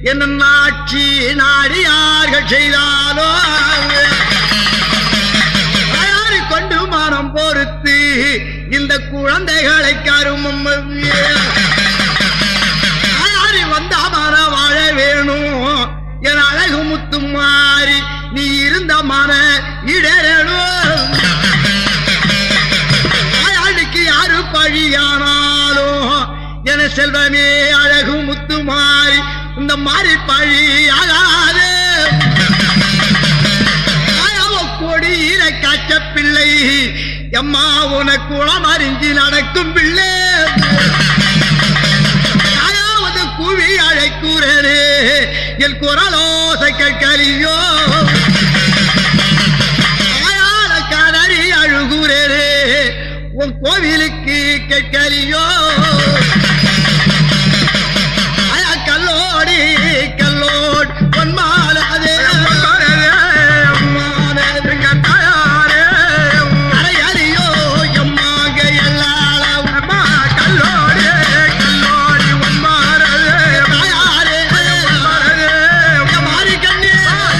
என்ன நாட்சி நாடியார்கள் செய்தாலோ தயாரி கொண்டு மனம் பொறுத்து இந்த குழந்தைகளை கருமம் தயாரி வந்த மன வாழ வேணும் என் அழகு முத்து மாறி நீ இருந்த மன இடரணும் தாயாளுக்கு யாரு பழியானாலும் என செல்வமே அழகு முத்து மாறி இந்த மாதிரி பழி ஆகாது தாயாவ கொடியில காய்ச்ச பிள்ளை எம்மா உனக்கு குளம் அறிஞ்சி நடக்கும் பிள்ளை தாயாவது குவி அழைக்கூறனே என் குரலோசை கேட்கலியோ தாயால கதறி அழுகுறேனே உன் கோவிலுக்கு கேட்கலியோ ஆயா கல்லோடி கல்லோட் பொன்மாலதே கரையலியோ எம்மாக எல்லாளவும் தாயாரே மாறி கண்ணே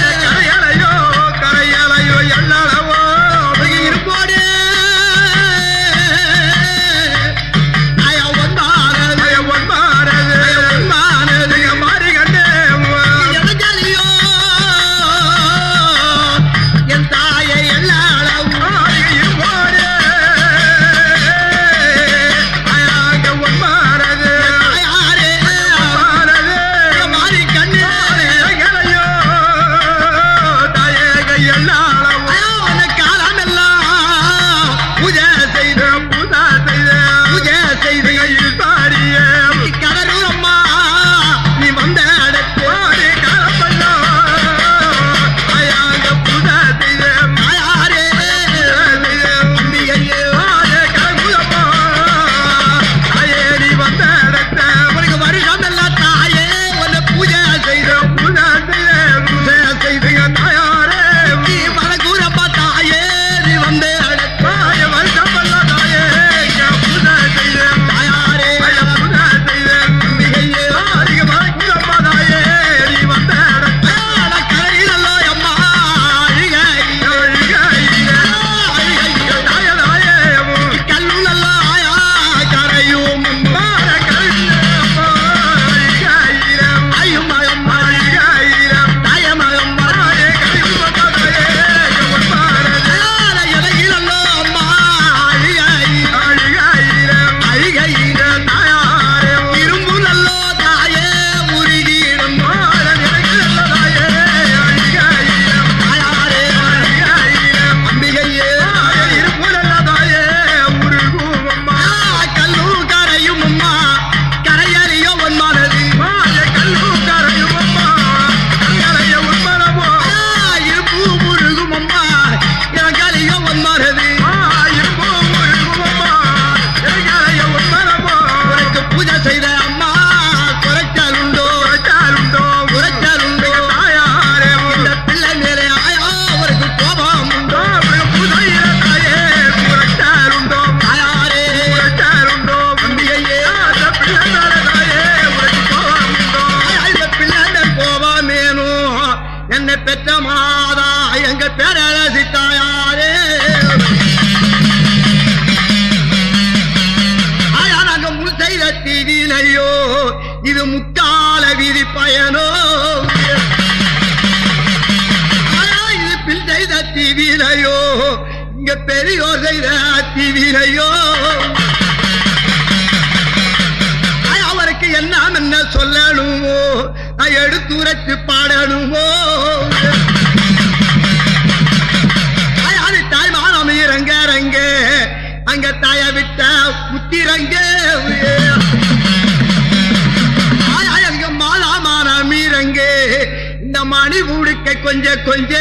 இருப்போடே ஆயா ஒன்பானது ஒன்பானது எனக்கலியோ என் தாயை எல்லாளவும் தாயாரே மாறி கண்ணே ஆயா உனக்கு காலமெல்லாம் பூஜை செய்து பூஜை செய்து கதறூர் அம்மா நீ வந்த இடத்து தாயாரே அம்பிகையே உனக்கு வருஷம் எல்லாம் தாயே உன்னை பூஜை செய்து பூஜை செய்து நீ மலக்கூரப்பா தாயே நீ வந்த இடத்து தாயாரே அம்பிகையே ஆட கரையிலல்லோ அம்மா அழுகை கல்லுலல்லோ ஆயா கரையும் அம்மா ஐயும் மகம் தாயமகம் ஆட இலகிலல்லோ அம்மா அழுகை அழுகை இரும்பு நல்லோ தாயே உருகிடும் தாயாரே அம்பிகையே ஆ, கல்லூர் கரையும் அம்மா கரையறியோ உன் மனது ஆ, இருப்பு முருகும் அம்மா எனக்கறியோ உன் மனது உனக்கு பூஜை செய்த அம்மா குறைச்சல் உண்டோ குறைச்சல் உண்டோ இந்த பிள்ளை மேலே ஆயா உனக்கு கோபம் உண்டோ தாயாரே அம்பிகையே ஆயா, இந்த பிள்ளை மேல் கோபமேனும் என்னை பெற்ற மாதா எங்க பேரரசி தாயாரே ஆயா நாங்க முன் செய்த தீவினையோ இது முக்கால விதி பயனோ ஆயா இது பின் செய்த தீவினையோ இங்க பெரியோர் செய்த தீவினையோ ஆயா, அவருக்கு என்ன என்ன சொல்லணுமோ நான் எடுத்துரைச்சு பாடணுமோ ஆயா, அது தாய்மானம் இறங்க ரங்க அங்க தாய விட்ட புத்திரங்க ஆயா, எங்க மாலாமான மீரங்க இந்த மணி ஊடுக்க கொஞ்ச கொஞ்ச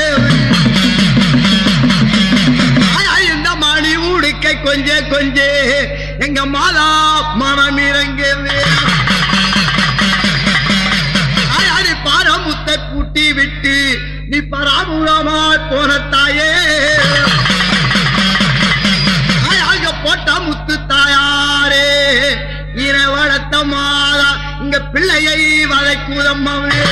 ஆயா, இந்த மணி ஊடுக்க கொஞ்ச கொஞ்ச எங்க மாலா மனம் இறங்க ஆயாடி பாரமுத்தை பூட்டி விட்டு நீ பராமுகமாய் போன தாயே ஆயாக போட்ட முத்து தாயாரே இன வளர்த்த மாதா இங்க பிள்ளையை வளைக்குதம்மாவே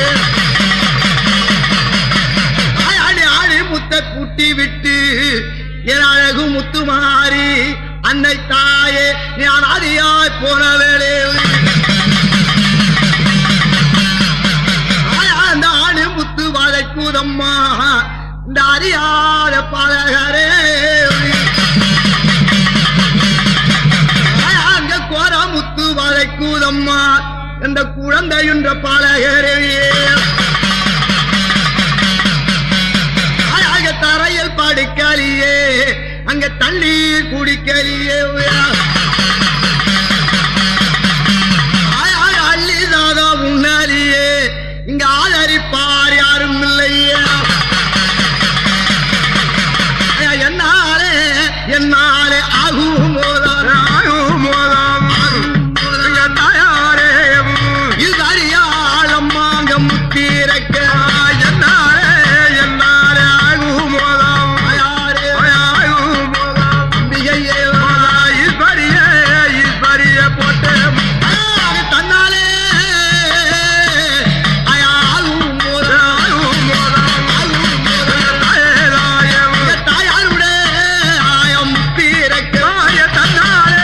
ஆடி ஆடி முத்தை பூட்டி விட்டு என் அழகு முத்து மாறி அன்னை தாயே நான் ஆதியாய் போன வேளே அந்த ஆடு முத்து வளைக்குதம்மா இந்த அறியாத பாலகரே அங்க கோர முத்து வளைக்குதம்மா இந்த குழந்தையுன்ற பாலகரே அங்க தரையில் படுக்கலியே அங்க தண்ணீர் குடிக்கலியே அள்ளி சாதா முன்னாலியே இங்க ஆதரிப்பார் யாரும் இல்லையே ஐயா, என்னாலே என்னாலே ஆகும் போதாம் ஆகும் போதாம் தாயாரே இது அறியாளம்மா அங்க முத்திரக்க என்னாலே என்னாலே ஆகும் போதாம் யாரே ஆகும் போதாம் அம்பிகையே ஈஸ்வரியே ஈஸ்வரியே போட்டு தன்னாலே ஆகும் போதாம் ஆகும் போதாம் ஆகும் போதாம் தாயாருடைய ஆயம் பிறக்க தன்னாலே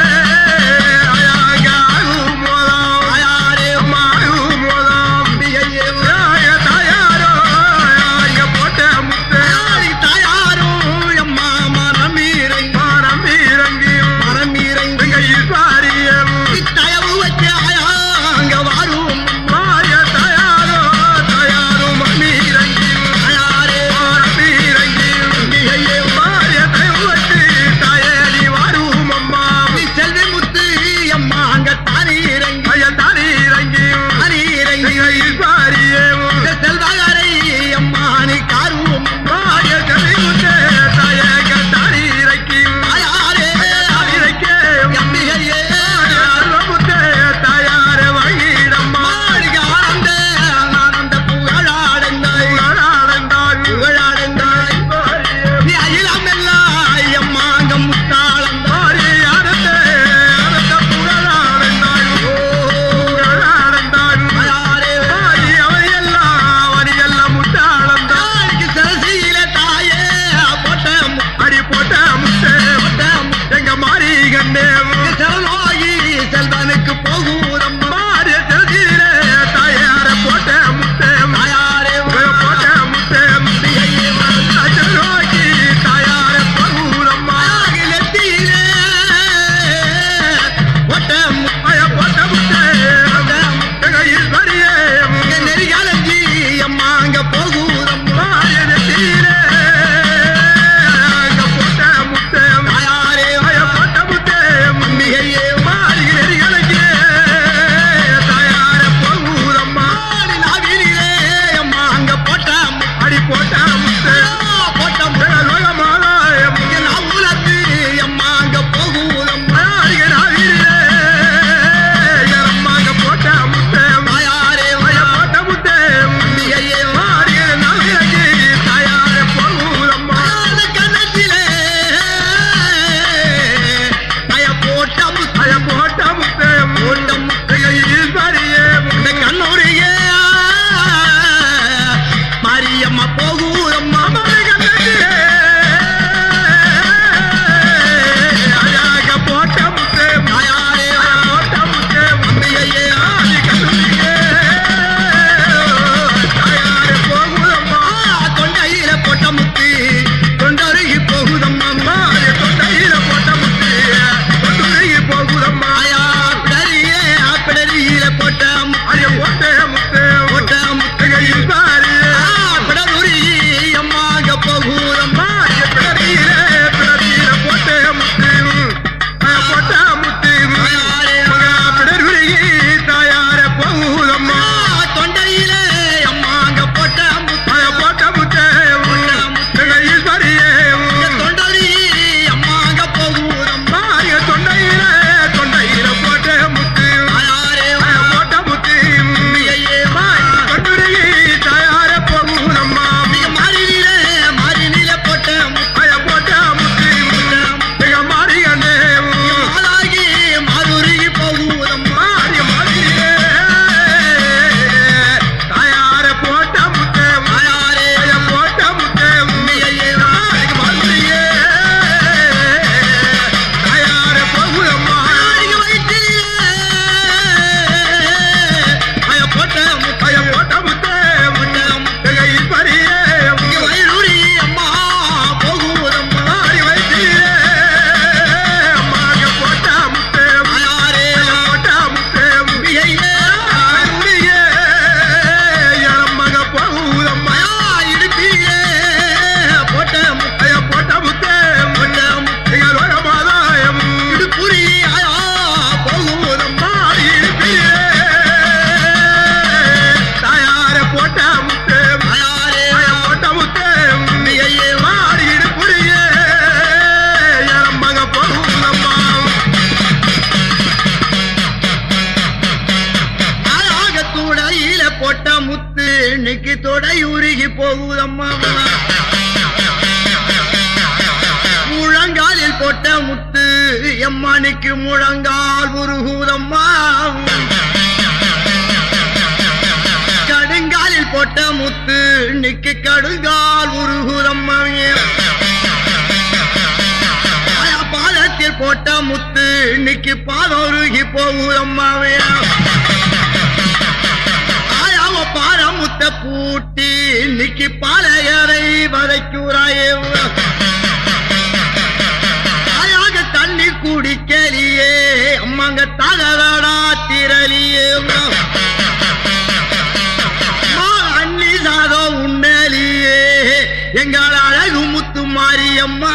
ஆகும் போதாம் ஆயாரே மாகும் போதாம் அம்பிகையே தாயாரோ இங்க போட்ட முத்து தாயாரும் எம்மா மரம் இறங்கி மரம் இறங்கி மரம் இறங்கி ஈஸ்வரியம் தயவு வச்சு அங்க வாரும் மாய தயாரோ தயாரும் மம்மி இறங்கி தயாரே மரம் இறங்கி அம்பிகையே மாய தயவு வச்சு தயடி வாரும் அம்மா நீ செல்வி முத்து அம்மா அங்க தானி இறங்கி ஐயா தானி இறங்கி தானி இறங்கி ஈஸ்வரியே செல்வகரை அம்மா நீ காரும் மாய செல்வி முத்து தயக தானி இறக்கி தாயாரே இறக்கே அம்பிகையே முத்து தாயார வகிடம்மா ஆனந்த ஆனந்த புகழாடந்தாய் புகழாடந்தாய் புகழாடந்தாய் நீ அகிலமெல்லாம் அம்மா அங்க முத்தாளந்தாய் ஆனந்த ஆனந்த புகழாடந்தாய் புகழாடந்தாய் தாயாரே அவரியெல்லாம் அவரியெல்லாம் முத்தாளந்தாய் சரசியில தாயே போட்ட அடி போட்ட முத்தே போட்ட எங்க மாறி கண்டே செல்வாகி செல்வனுக்கு போகூரம் மாறிய செல்கிற தாயார போட்ட முத்தே தாயாரே போட்ட முத்தே செல்வாகி தாயார போகூரம் நெத்தியிலே போட்ட முத்தைய போட்ட முத்தே எங்க ஈஸ்வரியே நெறிகாலஞ்சி அம்மா அங்க போகூரம் மாறிய நெத்தியிலே அங்க போட்ட முத்தே தாயாரே போட்ட முத்தே அம்பிகையே மாறுகிறீர்களுக்கே தாயார போகூரம்மா நாவிலே அம்மா அங்க போட்ட அடி போட்ட முத்தே போட்ட முகமாதா நான் உலத்து அம்மா அங்க போகூரம்மா நாவிலே அம்மா அங்க போட்ட முத்தே தாயாரே போட்ட முத்தே அம்பிகையே மாறுகிற நாவிலே தாயார போகூரம்மா கண்ணத்திலே அய போட்ட முத்தைய போட்ட முத்தைய போட்ட முத்தைய ஈஸ்வரியே இந்த கண்ணூரியே மாரியம்மா போகூரம்மா கண்ணத்திலே அழக போட்ட முத்தே தாயாரே போட்ட முத்தே அம்பிகையே ஆதி கண்ணூரியே தாயாரே போகூரம்மா தொண்டையில போட்ட முத்து தொண்டருகி போகுதம்மா தொண்டையில போட்ட முத்து தொண்டருகி போகுதம்மா பிடரியே பிடரியில போட்ட அரிய போட்ட முத்து போட்ட முத்துகையில் பாரு பிடருரி அம்மா கோட்டை உருகி போகுதம்மா முழங்காலில் போட்ட முத்து எம்மானுக்கு முழங்கால் உருகுதம்மா கடுங்காலில் போட்ட முத்து இன்னைக்கு கடுங்கால் உருகுதம்மா ஆயா பாதத்தில் போட்ட முத்து இன்னைக்கு பாதம் உருகி போகுதம்மாவே ஆயாவ பாரமுத்த பூட்டி இன்னைக்கு பாலையரை வதைக்குறாயே ஆயாக தண்ணி குடிக்கலியே அம்மாங்க தகவடா திரளியே அம்மா, அண்ணி சாதம் உண்ணலியே எங்கள் அழகு முத்து மாரியம்மா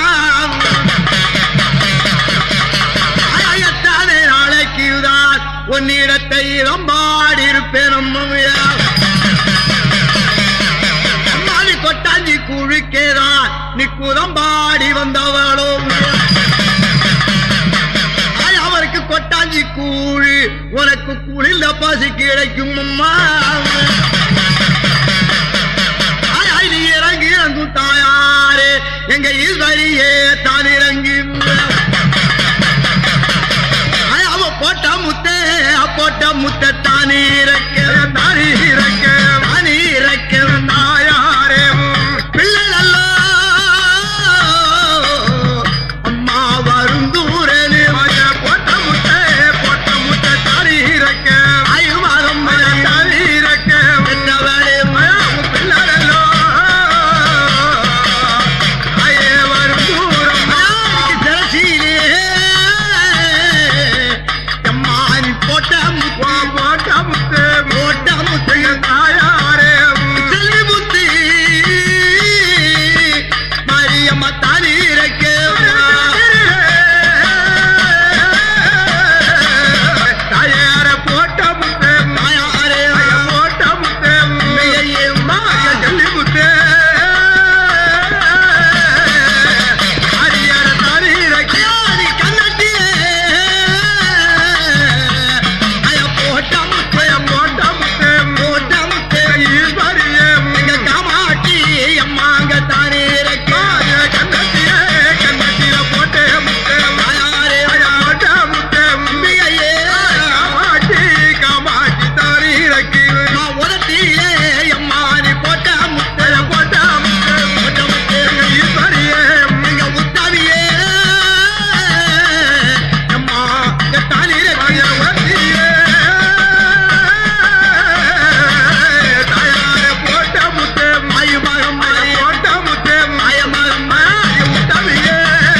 அழகத்தானே நாளைக்குதான் உன்னிடத்தை ரம்பாடி இருப்பேன் அம்மையா அம்மாடி கொட்டாஞ்சி குழுக்கேதான் நீ குதம்பாடி வந்தவளோ ஆய், அவருக்கு கொட்டாஞ்சி கூழு உனக்கு குளிர்ந்த பசி கிடைக்கும் அம்மா ஆய், ஆய், நீ இறங்கி இறங்கும் தாயாரே எங்க ஈஸ்வரியே தான் இறங்கி ஆய், அவ போட்ட முத்தே போட்ட முத்த தானே இறக்க தானே இறக்க தானே இறக்க தாயாரே பிள்ளை நல்லோ அம்மா வரும் தூரனே போட்ட முட்டை போட்ட முட்டை தானே இறக்க ஐவரம் தானே இறக்க என்னவளே பிள்ளை நல்லோ ஐயே வரும் தூரம் திரசியிலே எம்மானி போட்ட முத்து போட்ட முத்து போட்ட முத்து தாயாரே செல்வி முத்து மரியம்மா தானி தாயார போட்ட முத்து தாயாரே போட்ட முத்து செல்வி முத்து அரியர தாரீரக்கே அரி கண்ணத்திலே அய போட்ட முத்தே போட்ட முத்தே போட்ட முத்தே ஈஸ்வரியே எங்க காமாட்சி அம்மாங்க தாரீரக்கே கண்ணத்திலே கண்ணத்தில போட்டே முத்தே தாயாரே அய போட்ட முத்தே அம்பிகையே காமாட்சி காமாட்சி தாரீரக்கே நான் உதட்டிலே அம்மானி போட்ட முத்தே போட்ட முத்தே போட்ட முத்தே ஈஸ்வரியே எங்க உத்தவியே அம்மா எங்க தானிரே உதட்டியே தாயாரே போட்ட முத்தே மாயமகம் போட்ட முத்தே மாயமகம் உத்தவியே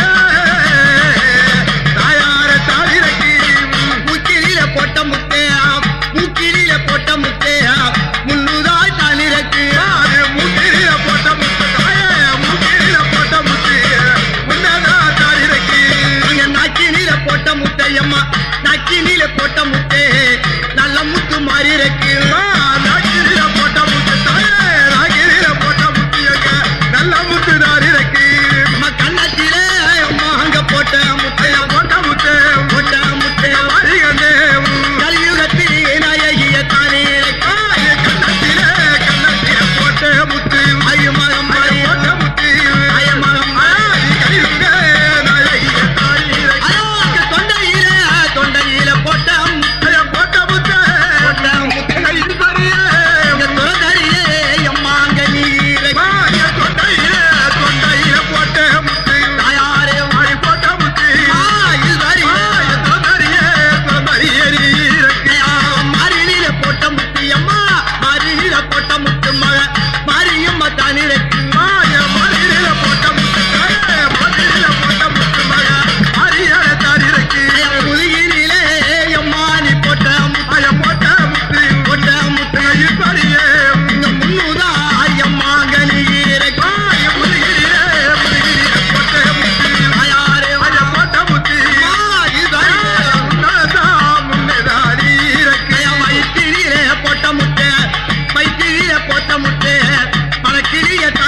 தாயார தாளிரக்கி மூக்கிரியில போட்ட முத்தையா மூக்கிரியில போட்ட முத்தையா முன்னுதாய் தாளிரக்கு மூக்கிரியில போட்ட முத்தையா மூக்கிரியில போட்ட முத்தையா முன்னதா தாளிரக்கி அங்க நாக்கினில போட்ட முத்தையம்மா நாக்கினில போட்ட முத்தே நல்ல முத்து மாறி இருக்கு நாக்கினில போட்ட முத்து தாயே நாக்கினில போட்ட முத்தியங்க நல்ல முத்து தாரி இருக்கு அம்மா கண்ணத்திலே அம்மா அங்க போட்ட முத்தைய போட்ட முத்தே போட்ட முத்தே மாறிகண்டே கலியுகத்தில் நாயகிய தானே கண்ணத்திலே கண்ணத்திலே போட்ட முத்து ஐயமகம் மாறி போட்ட முத்து ஐயமகம் மாறி கலியுக நாயகிய தானே தொண்டையில தொண்டையில போட்ட முத்தைய போட்ட முத்தே போட்ட முத்தை ஈஸ்வரியே எங்க துறந்தரியே எம்மாங்க நீரை தொண்டையில தொண்டையில போட்ட முத்து தாயாரே வாழி போட்ட முத்து ஈஸ்வரியே துறந்தரியே துறந்தரியே நீரை மாறியில போட்ட முத்து அம்மா மாறியில போட்ட முத்து மக மாரியம்மா தானிரக்கு மாறியில போட்ட முத்து தாயே மாறியில போட்ட முத்து மக மாரியார தானிரக்கு முதுகிலே அம்மா நீ போட்ட முத்தைய போட்ட முத்து போட்ட முத்து ஈஸ்வரியே இந்த முன்னுதா அம்மாங்க நீரக்கு முதுகிலே முதுகிலே போட்ட முத்து தாயாரே அய போட்ட முத்து ஈஸ்வரியே முன்னதா முன்னதா நீரக்கு வயிற்றிலே போட்ட முட்டை வயிற்றிலே போட்ட முட்டை பணக்கிளிய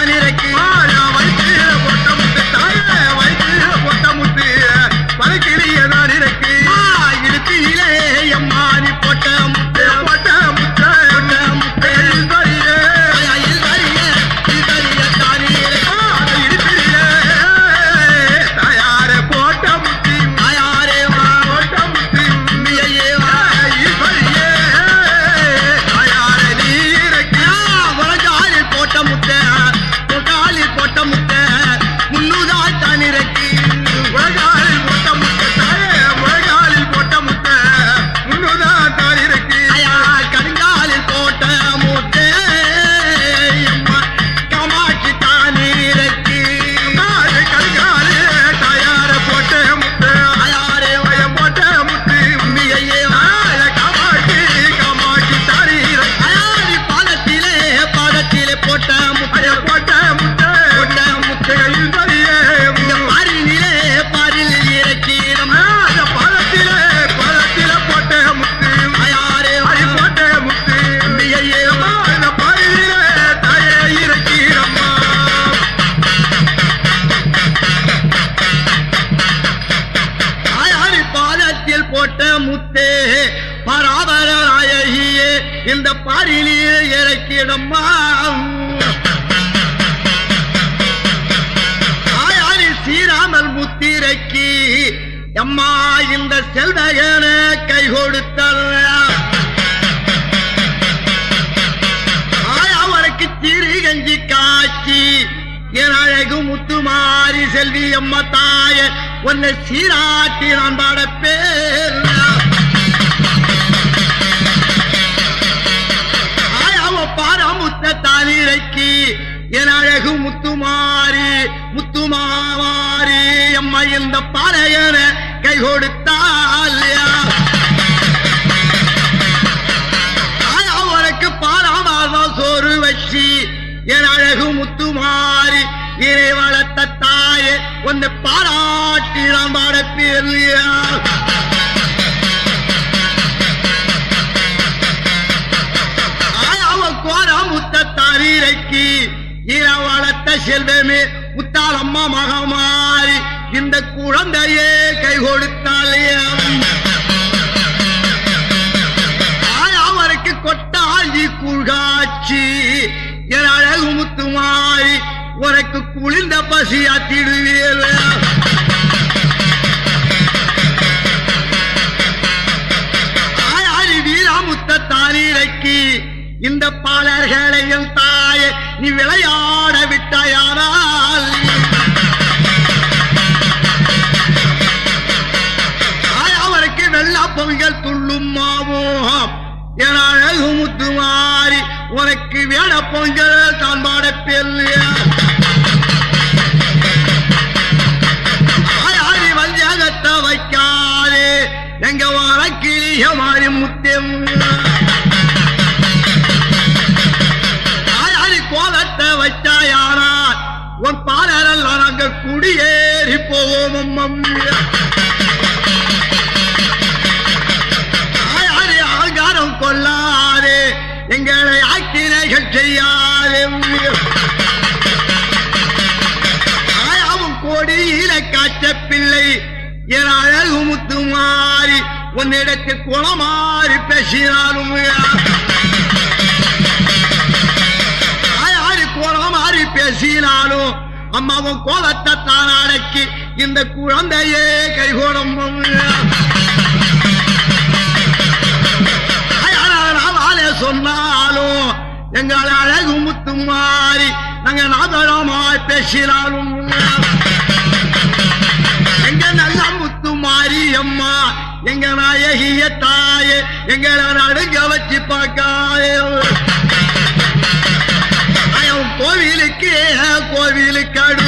முட்டை முட்டாளி போட்ட முட்டை முன்னுதா தனிரக்கு முழங்காலில் போட்ட முட்டை தாயே முழங்காலில் போட்ட முட்டை முன்னுதான் தான் இருக்கு ஐயா கடுங்காலில் போட்ட முட்டை அம்மா காமாட்சி தானிரக்கு நாலு கல்காலு தயார போட்ட முட்டை அயாரே பயம் போட்ட முட்டு உண்மையே ஆய காமாட்சி காமாட்சி தாரி அயாரி பாதத்திலே பாதத்திலே போட்ட முட்டை பயம் போட்ட முட்டை போட்ட முட்டை முட்டையில் வரியே இந்த பாரினிலே பாரில் இறக்கிறோம் அந்த பழத்திலே பழத்திலே போட்ட முட்டு அயாரே அடி போட்ட முட்டு உண்மையே அந்த பரிதிலே தாயே இறக்கிறம்மா ஆயாரி பாதத்தில் போட்ட முத்தே பராபர நாயகியே இந்த பாரிலே இறக்கிடம்மா ஆயாரி ஸ்ரீராமல் முத்திரைக்கு அம்மா இந்த செல்வகன கை கொடுத்தல் ஆயா அவருக்கு சிறு கஞ்சி காய்ச்சி என் அழகு முத்துமாரி செல்வி அம்மா தாய உன்னை சீராட்டி நான் பாட பேர் ஆயாவ பாராமுத்த தானிரைக்கு என் அழகு முத்துமாரி முத்துமாரி அம்மா இந்த பாறையன கை கொடுத்தால் ஆயா உனக்கு பாராமாதான் சோறு வச்சு என் அழகு முத்துமாரி இறை வளர்த்த தாயே உன்னை பாராட்டி நான் பாட பேர்லையா ஆயாவ கோரா முத்த தாரீரைக்கு இர வளர்த்த செல்வமே முத்தாள் அம்மா மகமாரி இந்த குழந்தையே கை கொடுத்தாலே ஆயாவருக்கு கொட்டாஞ்சி குழ்காட்சி என் அழகு முத்துமாரி உனக்கு குளிர்ந்த பசி அத்திடுவீர் ஆயாரி வீராமுத்த தாரீரைக்கு இந்த பாலர்களையும் தாய நீ விளையாட விட்டாயானால் ஆயாவருக்கு வெள்ளா பொங்கல் துள்ளும் மாவோம் என் அழகு முத்து மாறி உனக்கு வேட பொங்கல் தான் பாட பெல்லையா ஆயாரி வஞ்சகத்தை வைக்காதே எங்க வழக்கிலிய மாறி முத்தம் ஆயாரி கோலத்தை வச்சாயானால் உன் பாலரெல்லாம் நாங்க குடியேறி போவோம் அம்மம்மியா ஆயாரி ஆகாரம் கொள்ளாதே எங்களை ஆக்கினைகள் செய்யாதே ஆயாவும் கோடியில காய்ச்ச பிள்ளை என் அழகு முத்து மாறி உன்னிடத்தில் குளமாறி பேசினாலும் ஆயாரி குளமாறி பேசினாலும் அம்மாவும் கோலத்தை தான் அடக்கி இந்த குழந்தையே கைகோடம் நாவாலே சொன்னாலும் எங்கள் அழகு முத்து மாறி நாங்க நாதரமாய் பேசினாலும் எங்க நல்ல முத்து மாறி அம்மா எங்க நாயகிய தாயே எங்களை நடுங்க வச்சு பார்க்காதே கோவிலுக்கு கோவிலுக்கு அடு